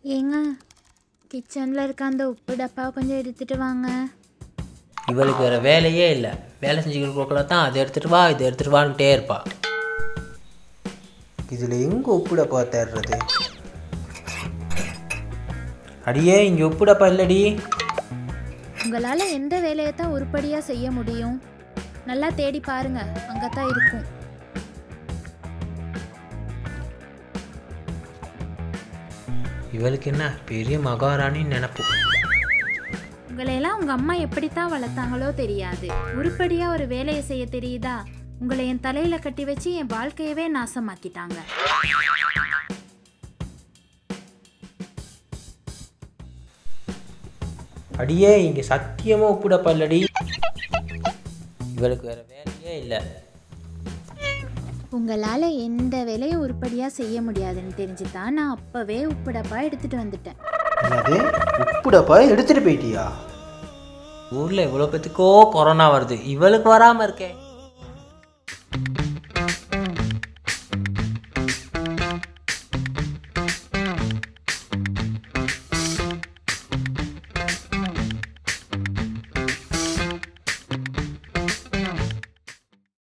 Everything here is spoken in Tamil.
ஏங்க கிச்சனில் இருக்க அந்த உப்பு டப்பாவை கொஞ்சம் எடுத்துட்டு வாங்க இவளுக்கு வேறு வேலையே இல்லை வேலை செஞ்சுக்கிட்டு கொடுக்கல தான் அதை எடுத்துகிட்டு வா இதை எடுத்துகிட்டு வான்ட்டே இருப்பா இதில் எங்கே உப்புடப்பா தேடுறது அடியே இங்கே உப்புடப்பா இல்லடி உங்களால் எந்த வேலையை தான் உருப்படியாக செய்ய முடியும் நல்லா தேடி பாருங்க அங்கே தான் இருக்கும் இவளுக்கு என்ன பெரிய மகாராணின்னு நினப்பு உங்களையெல்லாம் உங்கள் அம்மா எப்படித்தான் வளர்த்தாங்களோ தெரியாது உருப்படியாக ஒரு வேலையை செய்ய தெரியுதா உங்களை என் தலையில் கட்டி வச்சு என் வாழ்க்கையவே நாசமாக்கிட்டாங்க அடியே இங்கே சத்தியமாக உப்புடப்பா இல்லடி இவளுக்கு வேறு வேலையே இல்லை உங்களால் எந்த வேலையும் உருப்படியாக செய்ய முடியாதுன்னு தெரிஞ்சு தான் நான் அப்போவே உப்பு டப்பா எடுத்துகிட்டு வந்துட்டேன் என்னது உப்புடப்பா எடுத்துகிட்டு போயிட்டியா ஊரில் இவ்வளோ பேத்துக்கோ கொரோனா வருது இவளுக்கு வராமல் இருக்கே